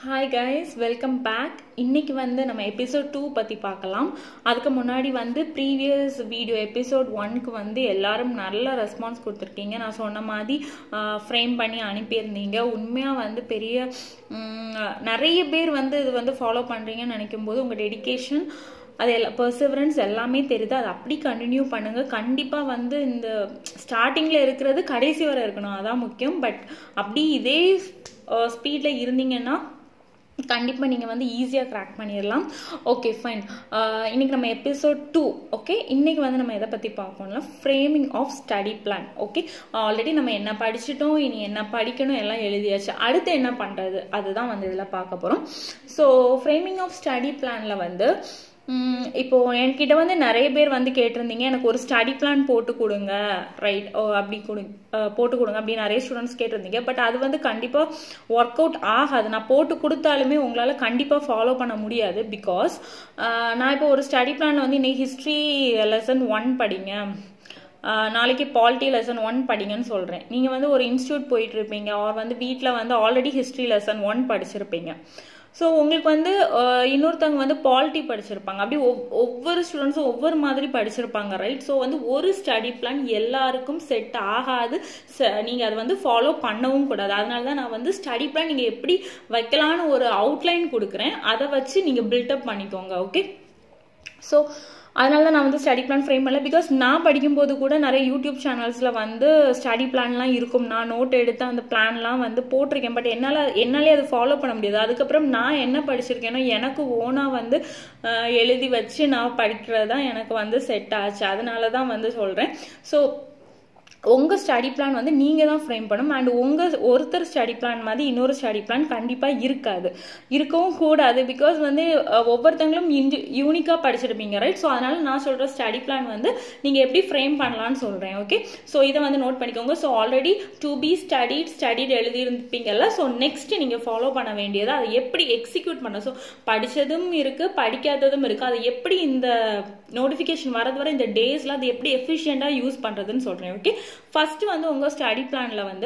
hi guys welcome back இன்னைக்கு வந்து நம்ம எபிசோட் டூ பற்றி பார்க்கலாம் அதுக்கு முன்னாடி வந்து ப்ரீவியஸ் வீடியோ எபிசோட் ஒன்க்கு வந்து எல்லாரும் நல்ல ரெஸ்பான்ஸ் கொடுத்துருக்கீங்க நான் சொன்ன மாதிரி ஃப்ரேம் பண்ணி அனுப்பியிருந்தீங்க உண்மையாக வந்து பெரிய உம், நிறைய பேர் வந்து இது வந்து ஃபாலோ பண்ணுறீங்கன்னு நினைக்கும் போது உங்கள் டெடிகேஷன் அது எல்லா பர்சவரன்ஸ் எல்லாமே தெரியுது அது அப்படி கண்டினியூ பண்ணுங்க கண்டிப்பாக வந்து இந்த ஸ்டார்டிங்கில் இருக்கிறது கடைசி வரை இருக்கணும் அதான் முக்கியம் பட் அப்படி இதே ஸ்பீடில் இருந்தீங்கன்னா கண்டிப்பாக நீங்கள் வந்து ஈஸியாக கிராக் பண்ணிடலாம் ஓகே ஃபைன் இன்னைக்கு நம்ம எபிசோட் டூ ஓகே இன்னைக்கு வந்து நம்ம எதை பற்றி பார்க்கணும்னா framing of study plan okay already நம்ம என்ன படிச்சிட்டோம் இனி என்ன படிக்கணும் எல்லாம் எழுதியாச்சு அடுத்து என்ன பண்ணுறது அதுதான் வந்து இதில் பார்க்க போகிறோம் ஸோ ஃப்ரேமிங் ஆஃப் ஸ்டடி பிளானில் வந்து உம், இப்போ என்கிட்ட வந்து நிறைய பேர் வந்து கேட்டிருந்தீங்க எனக்கு ஒரு ஸ்டடி பிளான் போட்டு கொடுங்க ரைட் ஓ அப்படி கொடுங்க அஹ், போட்டு கொடுங்க அப்படி நிறைய ஸ்டூடெண்ட்ஸ் கேட்டிருந்தீங்க பட் அது வந்து கண்டிப்பாக ஒர்க் அவுட் ஆகாது நான் போட்டு கொடுத்தாலுமே உங்களால் கண்டிப்பாக ஃபாலோ பண்ண முடியாது பிகாஸ் நான் இப்போ ஒரு ஸ்டடி பிளானில் வந்து இன்னைக்கு ஹிஸ்ட்ரி லெசன் ஒன் படிங்க ஆஹ் நாளைக்கு பாலிட்டி லெசன் ஒன் படிங்கன்னு சொல்கிறேன் நீங்கள் வந்து ஒரு இன்ஸ்டியூட் போயிட்டு இருப்பீங்க ஆர் வந்து வீட்டில் வந்து ஆல்ரெடி ஹிஸ்ட்ரி லெசன் ஒன் படிச்சிருப்பீங்க ஸோ உங்களுக்கு வந்து ஆஹ் இன்னொருத்தவங்க வந்து பாலிட்டி படிச்சிருப்பாங்க அப்படி ஒவ்- ஒவ்வொரு ஸ்டூடெண்ட்ஸும் ஒவ்வொரு மாதிரி படிச்சிருப்பாங்க ரைட் ஸோ வந்து ஒரு ஸ்டடி பிளான் எல்லாருக்கும் செட் ஆகாது நீங்கள் அதை வந்து ஃபாலோ பண்ணவும் கூடாது அதனால தான் நான் வந்து ஸ்டடி பிளான் நீங்கள் எப்படி வைக்கலான்னு ஒரு அவுட்லைன் கொடுக்குறேன் அதை வச்சு நீங்கள் பில்டப் பண்ணிக்கோங்க ஓகே ஸோ அதனால தான் நான் வந்து ஸ்டடி பிளான் ஃப்ரேம் பண்ணல பிகாஸ் நான் படிக்கும்போது கூட நிறைய யூடியூப் சேனல்ஸில் வந்து ஸ்டடி பிளான்லாம் இருக்கும் நான் நோட் எடுத்து அந்த பிளான்லாம் வந்து போட்டிருக்கேன் பட் என்னால் என்னாலே அது ஃபாலோ பண்ண முடியாது அதுக்கப்புறம் நான் என்ன படிச்சிருக்கேனோ எனக்கு ஓனாக வந்து அஹ், எழுதி வச்சு நான் படிக்கிறது தான் எனக்கு வந்து செட் ஆச்சு அதனால தான் வந்து சொல்கிறேன் ஸோ உங்கள் ஸ்டடி பிளான் வந்து நீங்கள் தான் ஃப்ரேம் பண்ணணும் அண்ட் உங்கள் ஒருத்தர் ஸ்டடி பிளான் மாதிரி இன்னொரு ஸ்டடி பிளான் கண்டிப்பாக இருக்காது இருக்கவும் கூடாது பிகாஸ் வந்து அஹ், ஒவ்வொருத்தங்களும் இண்டி யூனிக்காக படிச்சிருப்பீங்க ரைட் ஸோ அதனால நான் சொல்கிற ஸ்டடி பிளான் வந்து நீங்கள் எப்படி ஃப்ரேம் பண்ணலாம்னு சொல்கிறேன் ஓகே ஸோ இதை வந்து நோட் பண்ணிக்கோங்க so already to be studied studied எழுதியிருப்பீங்கல்ல ஸோ நெக்ஸ்ட் நீங்கள் ஃபாலோ பண்ண வேண்டியது அதை எப்படி எக்ஸிக்யூட் பண்ண ஸோ படித்ததும் இருக்குது படிக்காததும் இருக்குது அதை எப்படி இந்த நோட்டிஃபிகேஷன் வரது வரை இந்த டேஸில் அதை எப்படி எஃபிஷியண்ட்டாக யூஸ் பண்ணுறதுன்னு சொல்கிறேன் ஓகே ஃபர்ஸ்ட் வந்து உங்கள் ஸ்டடி பிளானில் வந்து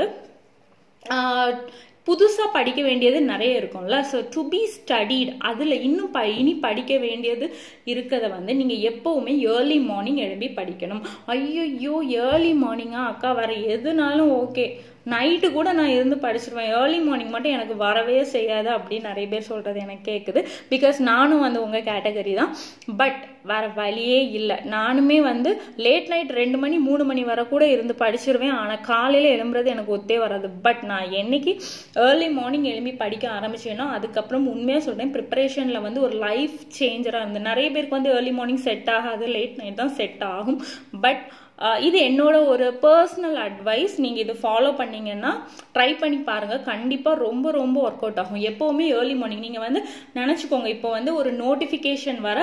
புதுசாக படிக்க வேண்டியது நிறைய இருக்கும்ல ஸோ டு பி ஸ்டடிட் அதில் இன்னும் ப இனி படிக்க வேண்டியது இருக்கிறத வந்து நீங்கள் எப்போவுமே ஏர்லி மார்னிங் எழுப்பி படிக்கணும் ஐயோ ஏர்லி மார்னிங்கா அக்கா வர எதுனாலும் ஓகே நைட்டு கூட நான் இருந்து படிச்சிருவேன் ஏர்லி மார்னிங் மட்டும் எனக்கு வரவே செய்யாது அப்படின்னு நிறைய பேர் சொல்கிறது எனக்கு கேட்குது பிகாஸ் நானும் வந்து உங்கள் கேட்டகரி தான் பட் வேற வழியே இல்லை நானுமே வந்து லேட் நைட் ரெண்டு மணி மூணு மணி வரை கூட இருந்து படிச்சிருவேன் ஆனால் காலையில் எழும்புறது எனக்கு ஒத்தே வராது பட் நான் என்னைக்கு ஏர்லி மார்னிங் எழும்பி படிக்க ஆரம்பிச்சேனோ அதுக்கப்புறம் உண்மையாக சொல்கிறேன் ப்ரிப்பரேஷனில் வந்து ஒரு லைஃப் சேஞ்சராக இருந்து நிறைய பேருக்கு வந்து ஏர்லி மார்னிங் செட் ஆகாது லேட் நைட் தான் செட் ஆகும் பட் ஆஹ் இது என்னோட ஒரு பர்சனல் அட்வைஸ் நீங்கள் இது ஃபாலோ பண்ணீங்கன்னா ட்ரை பண்ணி பாருங்கள் கண்டிப்பாக ரொம்ப ரொம்ப ஒர்க் அவுட் ஆகும் எப்போவுமே ஏர்லி மார்னிங் நீங்கள் வந்து நினச்சிக்கோங்க இப்போ வந்து ஒரு நோட்டிஃபிகேஷன் வர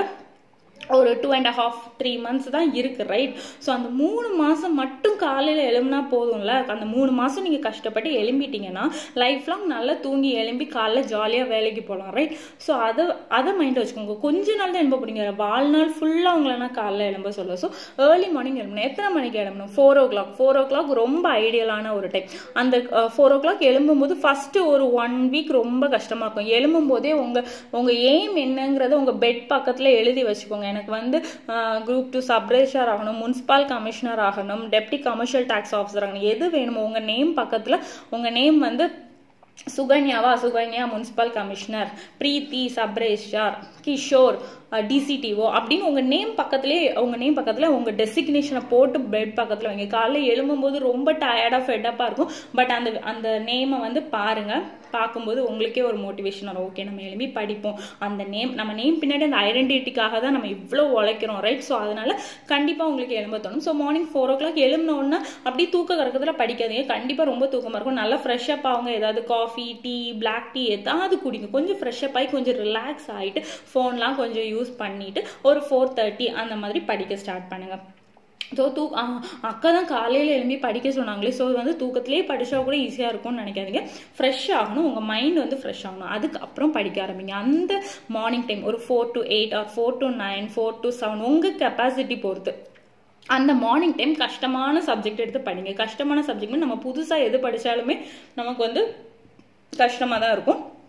ஒரு two and half three months தான் இருக்குது ரைட் ஸோ அந்த மூணு மாதம் மட்டும் காலையில் எழும்புனா போதும்ல அந்த மூணு மாதம் நீங்கள் கஷ்டப்பட்டு எழும்பிட்டீங்கன்னா லைஃப் லாங் நல்லா தூங்கி எழும்பி காலைல ஜாலியாக வேலைக்கு போகலாம் ரைட் ஸோ அதை அதை மைண்ட் வச்சுக்கோங்க கொஞ்ச நாள் தான் எழும்ப போறீங்க வாழ்நாள் ஃபுல்லாக உங்களை நான் காலைல எழும்ப சொல்ல ஸோ ஏர்லி மார்னிங் எழும்பணும் எத்தனை மணிக்கு எழும்பணும் four o'clock four o'clock ரொம்ப ஐடியலான ஒரு டைம் அந்த ஃபோர் ஓ கிளாக் எழும்பும்போது ஃபஸ்ட்டு ஒரு ஒன் வீக் ரொம்ப கஷ்டமாக இருக்கும் எழும்பும் போதே உங்கள் உங்கள் எய்ம் என்னங்கிறத உங்கள் பெட் பக்கத்தில் எழுதி வச்சுக்கோங்க எனக்கு வந்து குரூப் டூ சப்ரேஷர் ஆகணும் முனிசிபல் கமிஷனர் ஆகணும் டெப்டி கமர்ஷியல் டேக்ஸ் ஆஃபீஸர் ஆகணும் எது வேணுமோ உங்கள் நேம் பக்கத்தில் உங்கள் நேம் வந்து சுகன்யாவா சுகன்யா முனிசிபல் கமிஷனர் பிரீத்தி சப்ரேஷர் கிஷோர் டிசிடிஓ அப்படின்னு உங்கள் நேம் பக்கத்துலேயே உங்கள் நேம் பக்கத்தில் உங்கள் டெசிக்னேஷனை போட்டு பெட் பக்கத்தில் வைங்க காலைல எழும்பும்போது ரொம்ப டயர்டாக ஃபெட்டப்பாக இருக்கும் பட் அந்த அந்த நேமை வந்து பாருங்கள் பார்க்கும்போது உங்களுக்கே ஒரு மோட்டிவேஷன் வரும் ஓகே நம்ம எழுப்பி படிப்போம் அந்த நேம் நம்ம நேம் பின்னாடி அந்த ஐடென்டிட்டிக்காக தான் நம்ம இவ்வளோ உழைக்கிறோம் ரைட் ஸோ அதனால கண்டிப்பாக உங்களுக்கு எழும்ப தோணும் so morning four o'clock எழும்பினோன்னா அப்படியே தூக்க கறக்கத்தில் படிக்காதீங்க கண்டிப்பாக ரொம்ப தூக்கமாக இருக்கும் நல்லா ஃப்ரெஷ்அப் ஆகுங்க ஏதாவது காஃபி டீ பிளாக் டீ ஏதாவது குடிங்க கொஞ்சம் ஃப்ரெஷ்அப் ஆகி கொஞ்சம் ரிலாக்ஸ் ஆகிட்டு ஃபோன்லாம் கொஞ்சம் யூஸ் பண்ணிட்டு ஒரு ஃபோர் தேர்ட்டி அந்த மாதிரி படிக்க ஸ்டார்ட் பண்ணுங்க ஸோ தூ ஆ, அக்கா தான் காலையில் எழும்பி படிக்க சொன்னாங்களே ஸோ வந்து தூக்கத்திலே படித்தா கூட ஈஸியாக இருக்கும்னு நினைக்காதீங்க ஃப்ரெஷ் ஆகணும் உங்கள் மைண்ட் வந்து ஃப்ரெஷ் ஆகணும் அதுக்கப்புறம் படிக்க ஆரம்பிங்க அந்த மார்னிங் டைம் ஒரு four to eight or four to nine four to seven உங்கள் கெப்பாசிட்டி பொறுத்து அந்த மார்னிங் டைம் கஷ்டமான சப்ஜெக்ட் எடுத்து படிங்க கஷ்டமான சப்ஜெக்ட் நம்ம புதுசாக எது படித்தாலுமே நமக்கு வந்து கஷ்டமாக தான் இருக்கும்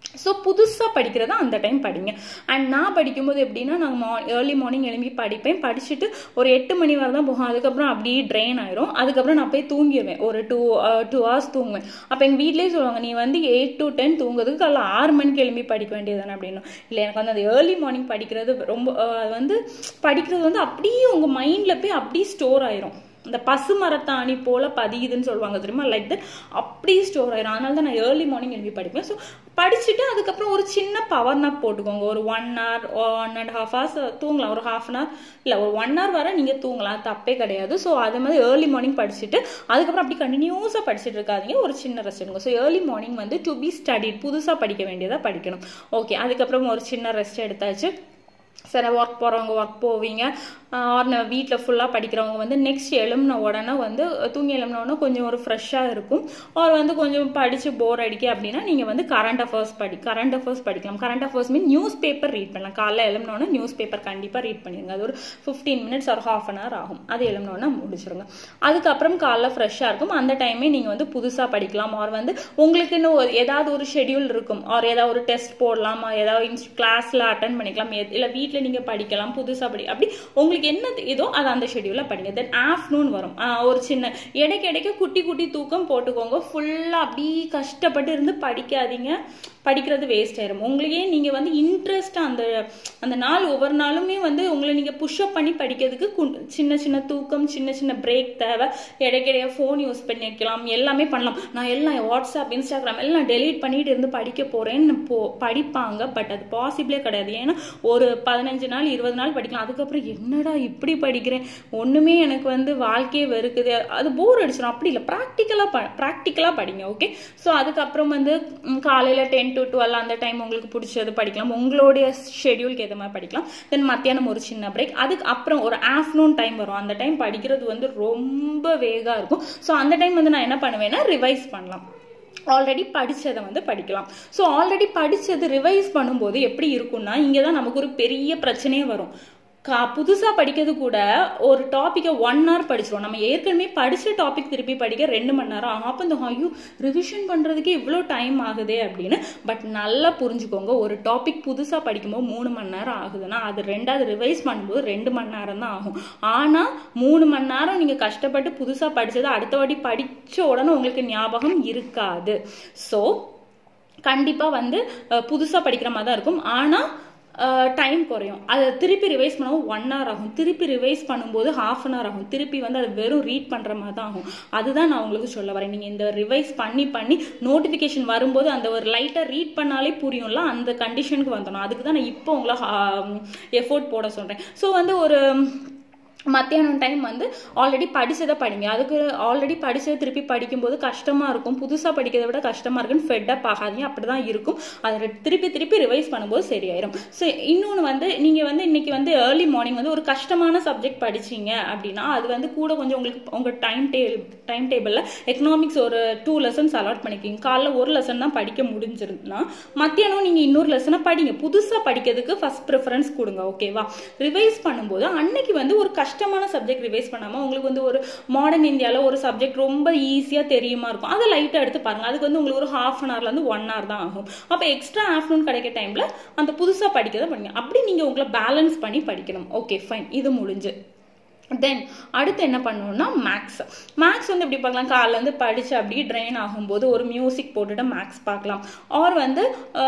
ஸோ புதுசாக படிக்கிறத அந்த டைம் படிங்க அண்ட் நான் படிக்கும்போது எப்படின்னா நாங்கள் மா ஏர்லி மார்னிங் எழும்பி படிப்பேன் படிச்சுட்டு ஒரு எட்டு மணி வரை தான் போகும் அதுக்கப்புறம் அப்படியே ட்ரெயின் ஆயிரும் அதுக்கப்புறம் நான் போய் தூங்கிடுவேன் ஒரு டூ டூ ஹவர்ஸ் தூங்குவேன் அப்போ எங்கள் வீட்லேயே சொல்லுவாங்க நீ வந்து எயிட் டு டென் தூங்குறதுக்கு காலைல ஆறு மணிக்கு எழும்பி படிக்க வேண்டியதானே அப்படின்னு இல்லை எனக்கு வந்து அந்த ஏர்லி மார்னிங் படிக்கிறது ரொம்ப அஹ், வந்து படிக்கிறது வந்து அப்படியே உங்கள் மைண்டில் போய் அப்படியே ஸ்டோர் ஆயிரும் இந்த பசு மரத்தாணி போல பதியுதுன்னு சொல்லுவாங்க தெரியுமா லைக் தட் அப்படி ஸ்டோர் ஆயிரும் அதனால தான் நான் ஏர்லி மார்னிங் எழுப்பி படிப்பேன் ஸோ படிச்சுட்டு அதுக்கப்புறம் ஒரு சின்ன பவர் நாப் போட்டுக்கோங்க ஒரு one hour one and half hours தூங்கலாம் ஒரு ஹாஃப் அன் ஹவர் இல்லை ஒரு ஒன் ஹவர் வரை நீங்கள் தூங்கலாம் தப்பே கிடையாது ஸோ அது மாதிரி ஏர்லி மார்னிங் படிச்சுட்டு அதுக்கப்புறம் அப்படி கண்டினியூஸாக படிச்சுட்டு இருக்காதீங்க ஒரு சின்ன ரெஸ்ட் எடுங்க ஸோ ஏர்லி மார்னிங் வந்து டு பி ஸ்டடிட் புதுசாக படிக்க வேண்டியதாக படிக்கணும் ஓகே அதுக்கப்புறம் ஒரு சின்ன ரெஸ்ட் எடுத்தாச்சு சரி ஒர்க் போகிறவங்க ஒர்க் போவீங்க ஆர் வீட்டில் ஃபுல்லாக படிக்கிறவங்க வந்து நெக்ஸ்ட் எழும்பின உடனே வந்து தூங்கி எழும்பின உடனே கொஞ்சம் ஒரு ஃப்ரெஷ்ஷாக இருக்கும் ஆர் வந்து கொஞ்சம் படித்து போர் அடிக்க அப்படின்னா நீங்கள் வந்து கரண்ட் அஃபேர்ஸ் படி கரண்ட் அஃபேர்ஸ் படிக்கலாம் current affairs mean news paper read பண்ணலாம் காலைல எழும்பினோடனே நியூஸ் பேப்பர் கண்டிப்பாக ரீட் பண்ணிடுங்க அது ஒரு ஃபிஃப்டீன் மினிட்ஸ் ஒரு ஹாஃப் அன் ஹவர் ஆகும் அது எழும்பினோடனே முடிச்சிருங்க அதுக்கப்புறம் காலைல ஃப்ரெஷ்ஷாக இருக்கும் அந்த டைமே நீங்கள் வந்து புதுசாக படிக்கலாம் ஆர் வந்து உங்களுக்குன்னு ஒரு ஏதாவது ஒரு ஷெட்யூல் இருக்கும் ஆர் ஏதாவது ஒரு டெஸ்ட் போடலாம் or ஏதாவது இன்ஸ்ட் கிளாஸில் அட்டன் பண்ணிக்கலாம் இல்லை வீட்டில் நீங்கள் படிக்கலாம் புதுசாக படி அப்படி உங்களுக்கு என்ன ஏதோ அது அந்த ஷெட்யூலில் படிங்க தென் ஆஃப்டர்நூன் வரும் ஆஹ் ஒரு சின்ன இடைக்கு இடைக்கு குட்டி குட்டி தூக்கம் போட்டுக்கோங்க ஃபுல்லாக அப்படி கஷ்டப்பட்டு இருந்து படிக்காதீங்க படிக்கிறது வேஸ்ட் ஆயிரும் உங்களையே நீங்கள் வந்து இன்ட்ரெஸ்ட்டாக அந்த அந்த நாள் ஒவ்வொரு நாளுமே வந்து உங்களை நீங்கள் புஷ்அப் பண்ணி படிக்கிறதுக்கு கு- சின்ன சின்ன தூக்கம் சின்ன சின்ன பிரேக் தேவை இடைக்கிடையே ஃபோன் யூஸ் பண்ணி வைக்கலாம் எல்லாமே பண்ணலாம் நான் எல்லாம் வாட்ஸ்அப் இன்ஸ்டாகிராம் எல்லாம் டெலீட் பண்ணிட்டு இருந்து படிக்க போகிறேன்னு போ படிப்பாங்க பட் அது பாசிபிளே கிடையாது ஏன்னா ஒரு பதினஞ்சு நாள் இருபது நாள் படிக்கலாம் அதுக்கப்புறம் என்னடா இப்படி படிக்கிறேன் ஒன்றுமே எனக்கு வந்து வாழ்க்கையே வெறுக்குது அது போர் அடிச்சிடும் அப்படி இல்லை ப்ராக்டிக்கலாக ப ப்ராக்டிக்கலாக படிங்க ஓகே ஸோ அதுக்கப்புறம் வந்து காலையில் டென் டு டுவெல் அந்த டைம் உங்களுக்கு பிடிச்சது படிக்கலாம் உங்களுடைய ஷெட்யூலுக்கு ஏற்ற மாதிரி படிக்கலாம் தென் மத்தியானம் ஒரு சின்ன பிரேக் அதுக்கு அப்புறம் ஒரு ஆஃப்டர்நூன் டைம் வரும் அந்த டைம் படிக்கிறது வந்து ரொம்ப வேகாக இருக்கும் ஸோ அந்த டைம் வந்து நான் என்ன பண்ணுவேன்னா ரிவைஸ் பண்ணலாம் ஆல்ரெடி படிச்சதை வந்து படிக்கலாம் ஸோ ஆல்ரெடி படிச்சது ரிவைஸ் பண்ணும்போது எப்படி இருக்கும்னா இங்கே தான் நமக்கு ஒரு பெரிய பிரச்சனையே வரும் கா புதுசாக படிக்கிறது கூட ஒரு டாப்பிக்கை ஒன் ஹவர் படிச்சிருவோம் நம்ம ஏற்கனவே படித்த டாபிக் திருப்பி படிக்க ரெண்டு மணி நேரம் ஆகும் அப்போ இந்த ஐயோ ரிவிஷன் பண்ணுறதுக்கே இவ்வளோ டைம் ஆகுதே அப்படின்னு பட் நல்லா புரிஞ்சுக்கோங்க ஒரு டாபிக் புதுசாக படிக்கும்போது மூணு மணி நேரம் ஆகுதுன்னா அது ரெண்டாவது ரிவைஸ் பண்ணும்போது ரெண்டு மணி நேரம் தான் ஆகும் ஆனால் மூணு மணி நேரம் நீங்கள் கஷ்டப்பட்டு புதுசாக படித்ததை அடுத்த வாட்டி படித்த உடனே உங்களுக்கு ஞாபகம் இருக்காது ஸோ கண்டிப்பாக வந்து புதுசாக படிக்கிற மாதிரி தான் இருக்கும் ஆனால் டைம் குறையும் அதை திருப்பி ரிவைஸ் பண்ணவும் ஒன் ஹவர் ஆகும் திருப்பி ரிவைஸ் பண்ணும்போது ஹாஃப் அன் ஹவர் ஆகும் திருப்பி வந்து அது வெறும் ரீட் பண்ணுற மாதிரி தான் ஆகும் அதுதான் நான் உங்களுக்கு சொல்ல வரேன் நீங்கள் இந்த ரிவைஸ் பண்ணி பண்ணி நோட்டிஃபிகேஷன் வரும்போது அந்த ஒரு லைட்டாக ரீட் பண்ணாலே புரியும்ல அந்த கண்டிஷனுக்கு வந்துடணும் அதுக்கு தான் நான் இப்போ உங்களை எஃபோர்ட் போட சொல்கிறேன் ஸோ வந்து ஒரு மத்தியானம் டைம் வந்து ஆல்ரெடி படிச்சதை படிங்க அதுக்கு ஆல்ரெடி படிச்சதை திருப்பி படிக்கும்போது கஷ்டமாக இருக்கும் புதுசாக படிக்கிறத விட கஷ்டமாக இருக்குன்னு ஃபெட்டப் ஆகாதீங்க அப்படி தான் இருக்கும் அதை திருப்பி திருப்பி ரிவைஸ் பண்ணும்போது சரியாயிரும் ஸோ இன்னொன்று வந்து நீங்கள் வந்து இன்னைக்கு வந்து ஏர்லி மார்னிங் வந்து ஒரு கஷ்டமான சப்ஜெக்ட் படிச்சீங்க அப்படின்னா அது வந்து கூட கொஞ்சம் உங்களுக்கு உங்கள் டைம் டே டைம் டேபிளில் எக்கனாமிக்ஸ் ஒரு டூ லெசன்ஸ் அலாட் பண்ணிக்கிங்க காலைல ஒரு லெசன் தான் படிக்க முடிஞ்சிருந்தா மத்தியானம் நீங்கள் இன்னொரு லெசனை படிங்க புதுசாக படிக்கிறதுக்கு ஃபர்ஸ்ட் ப்ரிஃபரன்ஸ் கொடுங்க ஓகேவா ரிவைஸ் பண்ணும்போது அன்னைக்கு வந்து ஒரு கஷ்டமான சப்ஜெக்ட் ரிவைஸ் பண்ணாமல் உங்களுக்கு வந்து ஒரு மாடர்ன் இந்தியாவில் ஒரு சப்ஜெக்ட் ரொம்ப ஈஸியாக தெரியுமா இருக்கும் அதை லைட்டாக எடுத்து பாருங்க அதுக்கு வந்து உங்களுக்கு ஒரு ஹாஃப் அன் ஹவர்லேருந்து ஒன் ஹவர் தான் ஆகும் அப்போ எக்ஸ்ட்ரா ஆஃப்டர்நூன் கிடைக்க டைமில் அந்த புதுசாக படிக்கிறத பண்ணுங்க அப்படி நீங்கள் உங்களை பேலன்ஸ் பண்ணி படிக்கணும் ஓகே ஃபைன் இது முடிஞ்சு தென் அடுத்து என்ன பண்ணணும்னா மேக்ஸ் மேக்ஸ் வந்து எப்படி பார்க்கலாம் காலைலேருந்து படித்து அப்படியே ட்ரெயின் ஆகும்போது ஒரு மியூசிக் போட்டுட்டு மேக்ஸ் பார்க்கலாம் ஆர் வந்து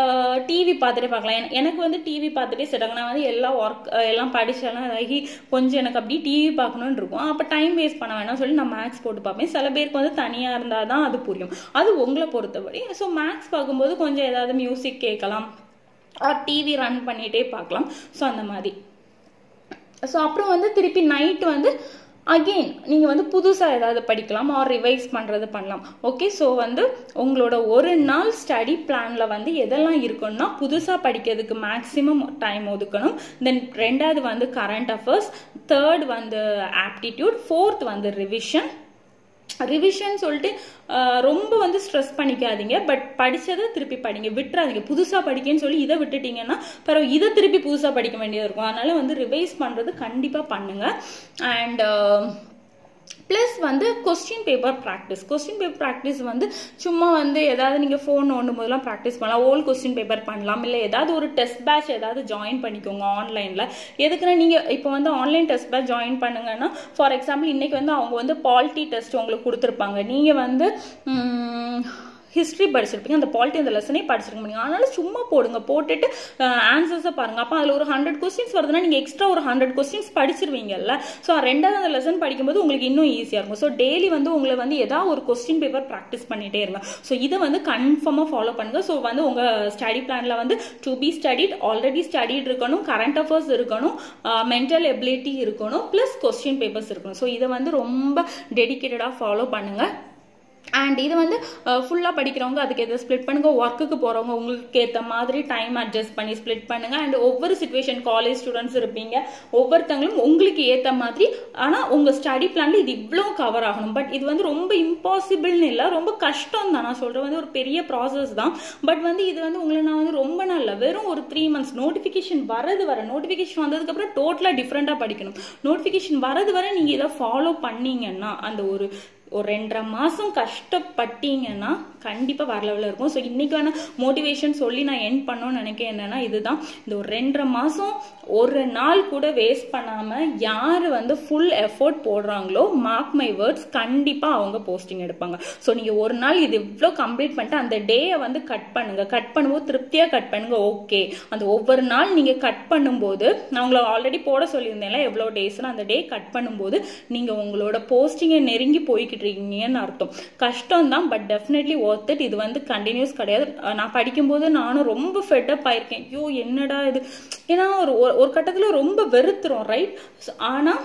டிவி பார்த்துட்டே பார்க்கலாம் என- எனக்கு வந்து டிவி பார்த்துட்டே செட் ஆகும் நான் வந்து எல்லா ஒர்க் எல்லாம் படிச்செல்லாம் இதாகி கொஞ்சம் எனக்கு அப்படியே டிவி பார்க்கணுன்னு இருக்கும் அப்போ டைம் வேஸ்ட் பண்ண வேணாம் சொல்லி நான் மேக்ஸ் போட்டு பார்ப்பேன் சில பேருக்கு வந்து தனியாக இருந்தால் தான் அது புரியும் அது உங்களை பொறுத்தபடி ஸோ மேக்ஸ் பார்க்கும்போது கொஞ்சம் ஏதாவது மியூசிக் கேட்கலாம் ஆர் டிவி ரன் பண்ணிகிட்டே பார்க்கலாம் ஸோ அந்த மாதிரி ஸோ அப்புறம் வந்து திருப்பி நைட் வந்து அகெயின் நீங்கள் வந்து புதுசாக ஏதாவது படிக்கலாம் ஆர் ரிவைஸ் பண்ணுறது பண்ணலாம் ஓகே ஸோ வந்து உங்களோட ஒரு நாள் ஸ்டடி பிளானில் வந்து எதெல்லாம் இருக்குன்னா புதுசாக படிக்கிறதுக்கு மேக்ஸிமம் டைம் ஒதுக்கணும் தென் ரெண்டாவது வந்து கரண்ட் அஃபேர்ஸ் தேர்ட் வந்து ஆப்டிடியூட் ஃபோர்த் வந்து ரிவிஷன் ரிவிஷன் சொல்லிட்டு ஆஹ், ரொம்ப வந்து ஸ்ட்ரெஸ் பண்ணிக்காதீங்க பட் படிச்சதை திருப்பி படிங்க விட்டுறாதீங்க புதுசாக படிக்கன்னு சொல்லி இதை விட்டுட்டீங்கன்னா பிறகு இதை திருப்பி புதுசாக படிக்க வேண்டியது இருக்கும் அதனால வந்து ரிவைஸ் பண்ணுறது கண்டிப்பாக பண்ணுங்க அண்ட் ப்ளஸ் வந்து question paper practice question paper practice வந்து சும்மா வந்து ஏதாவது நீங்கள் ஃபோன் நோண்டும் போதெல்லாம் ப்ராக்டிஸ் பண்ணலாம் ஓல்ட் கொஸ்டின் பேப்பர் பண்ணலாம் இல்லை ஏதாவது ஒரு டெஸ்ட் பேட்ச் ஏதாவது ஜாயின் பண்ணிக்கோங்க ஆன்லைனில் எதுக்குன்னா நீங்கள் இப்போ வந்து ஆன்லைன் டெஸ்ட் பேட்ச் ஜாயின் பண்ணுங்கன்னா ஃபார் எக்ஸாம்பிள் இன்னைக்கு வந்து அவங்க வந்து பாலிட்டி டெஸ்ட் உங்களுக்கு கொடுத்துருப்பாங்க நீங்கள் வந்து ஹிஸ்ட்ரி படிச்சிருப்பீங்க அந்த பாலிட்டி அந்த லெசனே படிச்சிருக்க முடியும் அதனால சும்மா போடுங்க போட்டுட்டு ஆன்சர்ஸை பாருங்க அப்போ அதில் ஒரு ஹண்ட்ரட் கொஸ்டின்ஸ் வருதுன்னா நீங்கள் எக்ஸ்ட்ரா ஒரு ஹண்ட்ரட் கொஸ்டின்ஸ் படிச்சிருவீங்கல்ல ஸோ ரெண்டாவது அந்த லெசன் படிக்கும்போது உங்களுக்கு இன்னும் ஈஸியாக இருக்கும் ஸோ டெய்லி வந்து உங்களை வந்து ஏதாவது ஒரு கொஸ்டின் பேப்பர் ப்ராக்டிஸ் பண்ணிட்டே இருங்க ஸோ இதை வந்து கன்ஃபார்மாக ஃபாலோ பண்ணுங்க ஸோ வந்து உங்கள் ஸ்டடி பிளானில் வந்து to be studied already studied இருக்கணும் கரண்ட் அஃபேர்ஸ் இருக்கணும் மென்டல் எபிலிட்டி இருக்கணும் ப்ளஸ் கொஸ்டின் பேப்பர்ஸ் இருக்கணும் ஸோ இதை வந்து ரொம்ப டெடிக்கேட்டடாக ஃபாலோ பண்ணுங்கள் அண்ட் இது வந்து ஃபுல்லாக படிக்கிறவங்க அதுக்கு எதை ஸ்ப்ளிட் பண்ணுங்க ஒர்க்குக்கு போகிறவங்க உங்களுக்கு ஏற்ற மாதிரி டைம் அட்ஜஸ்ட் பண்ணி ஸ்ப்ளிட் பண்ணுங்க அண்ட் ஒவ்வொரு சுச்சுவேஷன் காலேஜ் ஸ்டூடெண்ட்ஸ் இருப்பீங்க ஒவ்வொருத்தங்களும் உங்களுக்கு ஏற்ற மாதிரி ஆனால் உங்கள் ஸ்டடி பிளான்ல இது இவ்வளோ கவர் ஆகணும் பட் இது வந்து ரொம்ப இம்பாசிபிள்னு இல்லை ரொம்ப கஷ்டம் தான் நான் சொல்கிறது வந்து ஒரு பெரிய ப்ராசஸ் தான் பட் வந்து இது வந்து உங்களை நான் வந்து ரொம்ப நாள் இல்லை வெறும் ஒரு த்ரீ மந்த்ஸ் நோட்டிஃபிகேஷன் வரது வர நோட்டிஃபிகேஷன் வந்ததுக்கப்புறம் டோட்டலாக டிஃப்ரெண்ட்டாக படிக்கணும் நோட்டிஃபிகேஷன் வரது வரை நீங்கள் இதை ஃபாலோ பண்ணீங்கன்னா அந்த ஒரு ஒரு ரெண்டரை மாதம் கஷ்டப்பட்டீங்கன்னா கண்டிப்பாக வேற லெவலில் இருக்கும் ஸோ இன்றைக்கான மோட்டிவேஷன் சொல்லி நான் என் பண்ணணும்னு நினைக்கிறேன் என்னென்னா இதுதான் இந்த ஒரு ரெண்டரை மாதம் ஒரு நாள் கூட வேஸ்ட் பண்ணாமல் யார் வந்து ஃபுல் எஃபோர்ட் போடுறாங்களோ மார்க் மை வேர்ட்ஸ் கண்டிப்பாக அவங்க போஸ்டிங் எடுப்பாங்க ஸோ நீங்கள் ஒரு நாள் இது இவ்வளோ கம்ப்ளீட் பண்ணிட்டு அந்த டேயை வந்து கட் பண்ணுங்க கட் பண்ணும்போது திருப்தியாக கட் பண்ணுங்க ஓகே அந்த ஒவ்வொரு நாள் நீங்கள் கட் பண்ணும்போது நான் உங்களை ஆல்ரெடி போட சொல்லியிருந்தேன்ல எவ்வளோ டேஸ்னு அந்த டே கட் பண்ணும்போது நீங்கள் உங்களோட போஸ்டிங்கை நெருங்கி போய்கிட்டு இருக்கீங்கன்னு அர்த்தம் கஷ்டம் தான் பட் டெஃபினெட்லி ஒர்த் இட் இது வந்து கண்டினியூஸ் கிடையாது நான் படிக்கும்போது நானும் ரொம்ப ஃபெட்டப் ஆயிருக்கேன் ஐயோ என்னடா இது ஏன்னா ஒரு ஒரு கட்டத்தில் ரொம்ப வெறுத்துரும் ரைட் ஆனால்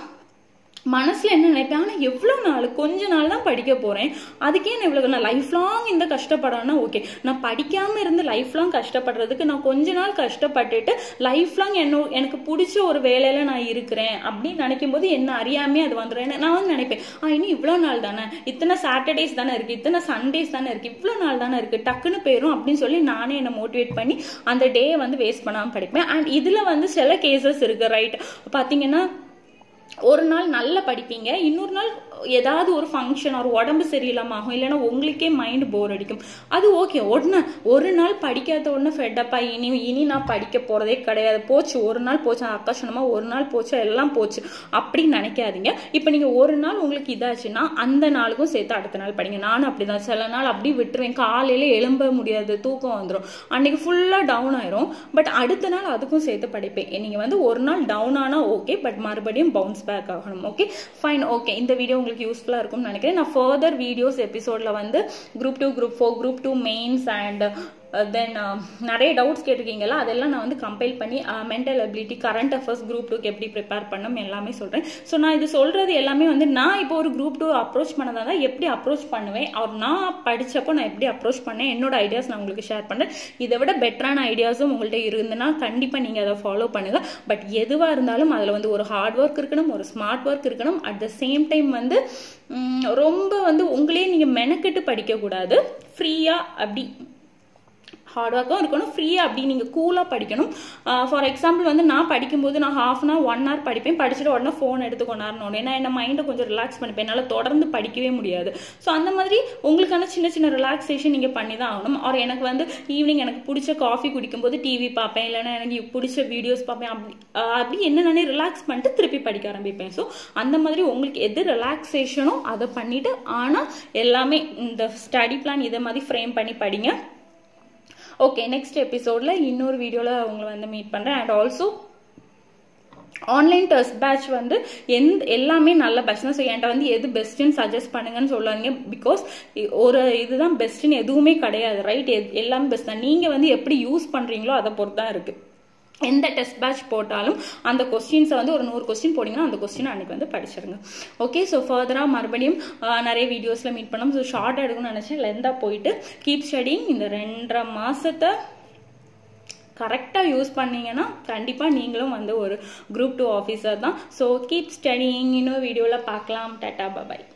மனசில் என்ன நினைப்பேன் ஆனால் எவ்வளோ நாள் கொஞ்ச நாள் தான் படிக்க போகிறேன் அதுக்கே நான் இவ்வளோ நான் லைஃப் லாங் இந்த கஷ்டப்படணும்னா ஓகே நான் படிக்காமல் இருந்து லைஃப் லாங் கஷ்டப்படுறதுக்கு நான் கொஞ்ச நாள் கஷ்டப்பட்டுட்டு லைஃப் லாங் என்ன எனக்கு பிடிச்ச ஒரு வேலையில் நான் இருக்கிறேன் அப்படின்னு நினைக்கும் போது என்ன அறியாமே அது வந்துடும் நான் வந்து நினைப்பேன் ஆ இன்னும் இவ்வளோ நாள் தானே இத்தனை சாட்டர்டேஸ் தானே இருக்குது இத்தனை சண்டேஸ் தானே இருக்குது இவ்வளோ நாள் தானே இருக்குது டக்குன்னு போயிடும் அப்படின்னு சொல்லி நானே என்னை மோட்டிவேட் பண்ணி அந்த டேயை வந்து வேஸ்ட் பண்ணாமல் படிப்பேன் அண்ட் இதில் வந்து சில கேசஸ் இருக்குது ரைட் பார்த்தீங்கன்னா ஒரு நாள் நல்லா படிப்பீங்க இன்னொரு நாள் ஏதாவது ஒரு ஃபங்க்ஷன் ஒரு உடம்பு சரியில்லாம ஆகும் இல்லைன்னா உங்களுக்கே மைண்ட் போர் அடிக்கும் அது ஓகே உடனே ஒரு நாள் படிக்காத உடனே ஃபெட்டப்பா இனி இனி நான் படிக்க போகிறதே கிடையாது போச்சு ஒரு நாள் போச்சு அக்காஷனமாக ஒரு நாள் போச்சு எல்லாம் போச்சு அப்படின்னு நினைக்காதீங்க இப்போ நீங்கள் ஒரு நாள் உங்களுக்கு இதாச்சுன்னா அந்த நாளுக்கும் சேர்த்து அடுத்த நாள் படிங்க நானும் அப்படி தான் சில நாள் அப்படி விட்டுருவேன் காலையில் எழும்ப முடியாது தூக்கம் வந்துடும் அன்னைக்கு ஃபுல்லாக டவுன் ஆயிரும் பட் அடுத்த நாள் அதுக்கும் சேர்த்து படிப்பேன் நீங்கள் வந்து ஒரு நாள் டவுன் ஆனால் ஓகே பட் மறுபடியும் பவுன்ஸ் பேக் ஆகணும் ஓகே ஃபைன் ஓகே இந்த வீடியோ உங்களுக்கு யூஸ்ஃபுல்லாக இருக்கும்னு நினைக்கிறேன் நான் ஃபர்தர் வீடியோஸ் எபிசோடில் வந்து group two group four group two mains and then நிறைய டவுட்ஸ் கேட்டிருக்கீங்களா அதெல்லாம் நான் வந்து கம்பைல் பண்ணி mental ability current affairs group டூக்கு எப்படி ப்ரிப்பேர் பண்ணணும் எல்லாமே சொல்கிறேன் ஸோ நான் இது சொல்கிறது எல்லாமே வந்து நான் இப்போ ஒரு குரூப் டூ அப்ரோச் பண்ணதாக தான் எப்படி அப்ரோச் பண்ணுவேன் அவர் நான் படித்தப்போ நான் எப்படி அப்ரோச் பண்ணேன் என்னோட ஐடியாஸ் நான் உங்களுக்கு ஷேர் பண்ணுறேன் இதை விட பெட்டரான ஐடியாஸும் உங்கள்கிட்ட இருந்துன்னா கண்டிப்பாக நீங்கள் அதை ஃபாலோ பண்ணுங்கள் பட் எதுவாக இருந்தாலும் அதில் வந்து ஒரு ஹார்ட் ஒர்க் இருக்கணும் ஒரு ஸ்மார்ட் ஒர்க் இருக்கணும் அட் த சேம் டைம் வந்து ரொம்ப வந்து உங்களே நீங்கள் மெனக்கெட்டு படிக்கக்கூடாது ஃப்ரீயாக அப்படி ஹார்ட் ஒர்க்கும் இருக்கணும் ஃப்ரீயாக அப்படி நீங்கள் கூலாக படிக்கணும் ஃபார் எக்ஸாம்பிள் வந்து நான் படிக்கும்போது நான் half an hour one hour படிப்பேன் படிச்சுட்டு உடனே ஃபோன் எடுத்து கொண்டாடணும் ஏன்னா என்ன மைண்டை கொஞ்சம் ரிலாக்ஸ் பண்ணிப்பேன் என்னால் தொடர்ந்து படிக்கவே முடியாது ஸோ அந்த மாதிரி உங்களுக்கான சின்ன சின்ன ரிலாக்ஸேஷன் நீங்கள் பண்ணி தான் ஆகணும் ஆர் எனக்கு வந்து ஈவினிங் எனக்கு பிடிச்ச காஃபி குடிக்கும்போது டிவி பார்ப்பேன் இல்லைன்னா எனக்கு பிடிச்ச வீடியோஸ் பார்ப்பேன் அப்படி அப்படி என்ன நானே ரிலாக்ஸ் பண்ணிட்டு திருப்பி படிக்க ஆரம்பிப்பேன் ஸோ அந்த மாதிரி உங்களுக்கு எது ரிலாக்ஸேஷனோ அதை பண்ணிவிட்டு ஆனால் எல்லாமே இந்த ஸ்டடி பிளான் இதை மாதிரி ஃப்ரேம் பண்ணி படிங்க ஓகே நெக்ஸ்ட் எபிசோடில் இன்னொரு வீடியோவில் உங்களை வந்து மீட் பண்ணுறேன் and also online test batch வந்து எந்த எல்லாமே நல்ல பேட்ச் தான் ஸோ என்கிட்ட வந்து எது பெஸ்ட்டுன்னு சஜஸ்ட் பண்ணுங்கன்னு சொல்லாதீங்க பிகாஸ் ஒரு இதுதான் பெஸ்ட்டுன்னு எதுவுமே கிடையாது ரைட் எல்லாமே பெஸ்ட் தான் நீங்கள் வந்து எப்படி யூஸ் பண்ணுறீங்களோ அதை பொறுத்து தான் இருக்குது எந்த டெஸ்ட் பேட்ச் போட்டாலும் அந்த கொஸ்டின்ஸை வந்து ஒரு நூறு கொஸ்டின் போட்டிங்கன்னா அந்த கொஸ்டின் அன்றைக்கி வந்து படிச்சிருங்க ஓகே ஸோ ஃபர்தராக மறுபடியும் நிறைய வீடியோஸில் மீட் பண்ணோம் ஸோ ஷார்ட் எடுக்கணும்னு நினச்சேன் லெந்தாக போயிட்டு கீப் ஸ்டடிங் இந்த ரெண்டரை மாதத்தை கரெக்டாக யூஸ் பண்ணீங்கன்னா கண்டிப்பாக நீங்களும் வந்து ஒரு குரூப் டூ ஆஃபீஸர் தான் ஸோ கீப் ஸ்டடிங் இன்னும் வீடியோவில் பார்க்கலாம் டாட்டா பபாய்